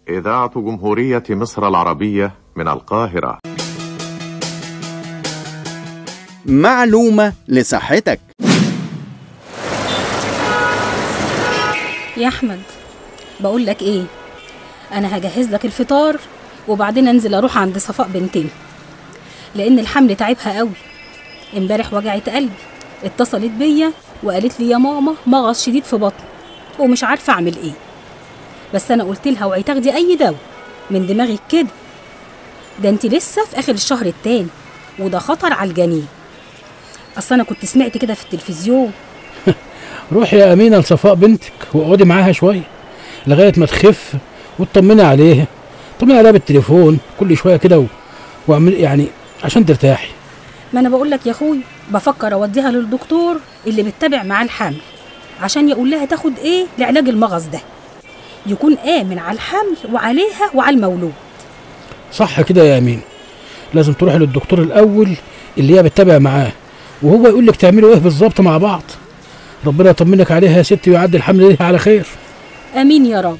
إذاعة جمهورية مصر العربية من القاهرة معلومة لصحتك يا احمد بقول لك ايه انا هجهز لك الفطار وبعدين انزل اروح عند صفاء بنتين لان الحمل تعبها قوي امبارح وجعت قلبي اتصلت بيا وقالت لي يا ماما مغص شديد في بطني ومش عارفه اعمل ايه بس انا قلت لها اوعي تاخدي اي دواء من دماغك كده ده انت لسه في اخر الشهر التاني وده خطر على الجنين اصل انا كنت سمعت كده في التلفزيون روحي يا أمينة لصفاء بنتك واقعدي معاها شوية لغاية ما تخف وتطمني عليها طمني عليها بالتليفون كل شوية كده و... واعمل يعني عشان ترتاحي ما انا بقول لك يا اخوي بفكر اوديها للدكتور اللي بتتابع معاه الحمل عشان يقول لها تاخد ايه لعلاج المغص ده يكون امن على الحمل وعليها وعلى المولود صح كده يا أمين لازم تروحي للدكتور الأول اللي هي بتتابع معاه وهو يقول لك تعملوا ايه بالظبط مع بعض ربنا يطمنك عليها يا ستي ويعدي الحمل ليها على خير امين يا رب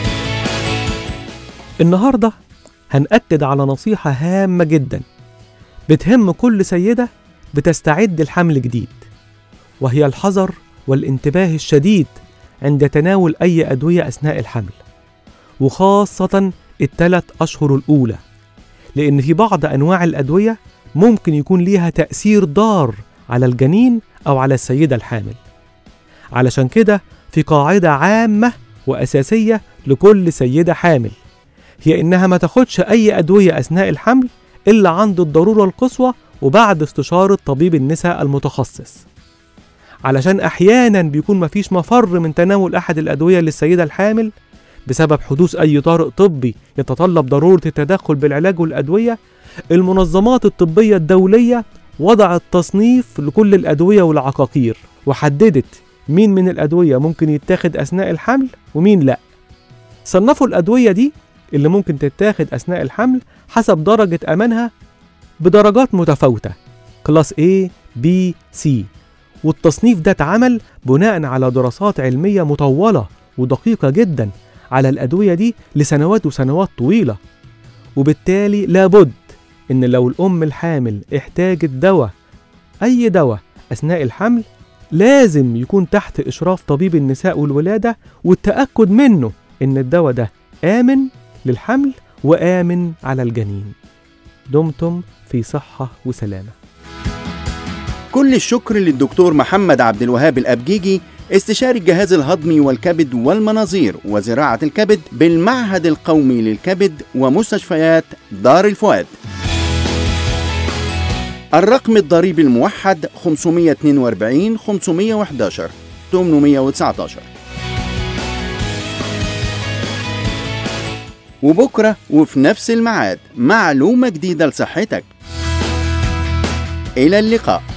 النهاردة هنأكد على نصيحة هامة جدا بتهم كل سيدة بتستعد لحمل جديد وهي الحذر والانتباه الشديد عند تناول أي أدوية أثناء الحمل وخاصة الثلاث أشهر الأولى لأن في بعض أنواع الأدوية ممكن يكون ليها تأثير ضار على الجنين أو على السيدة الحامل علشان كده في قاعدة عامة وأساسية لكل سيدة حامل هي إنها ما تاخدش أي أدوية أثناء الحمل إلا عند الضرورة القصوى وبعد استشارة طبيب النساء المتخصص علشان أحيانا بيكون مفيش مفر من تناول أحد الأدوية للسيدة الحامل بسبب حدوث أي طارئ طبي يتطلب ضرورة التدخل بالعلاج والأدوية المنظمات الطبية الدولية وضعت تصنيف لكل الأدوية والعقاقير وحددت مين من الأدوية ممكن يتاخد أثناء الحمل ومين لأ صنفوا الأدوية دي اللي ممكن تتاخد أثناء الحمل حسب درجة أمانها بدرجات متفاوتة كلاس A B C والتصنيف ده اتعمل بناء على دراسات علمية مطولة ودقيقة جدا على الأدوية دي لسنوات وسنوات طويلة وبالتالي لابد إن لو الأم الحامل احتاجت دواء أي دواء أثناء الحمل لازم يكون تحت إشراف طبيب النساء والولادة والتأكد منه إن الدواء ده آمن للحمل وآمن على الجنين دمتم في صحة وسلامة كل الشكر للدكتور محمد عبد الوهاب الأبجيجي استشاري الجهاز الهضمي والكبد والمناظير وزراعة الكبد بالمعهد القومي للكبد ومستشفيات دار الفؤاد الرقم الضريبي الموحد 542 511 819 وبكرة وفي نفس الميعاد معلومة جديدة لصحتك إلى اللقاء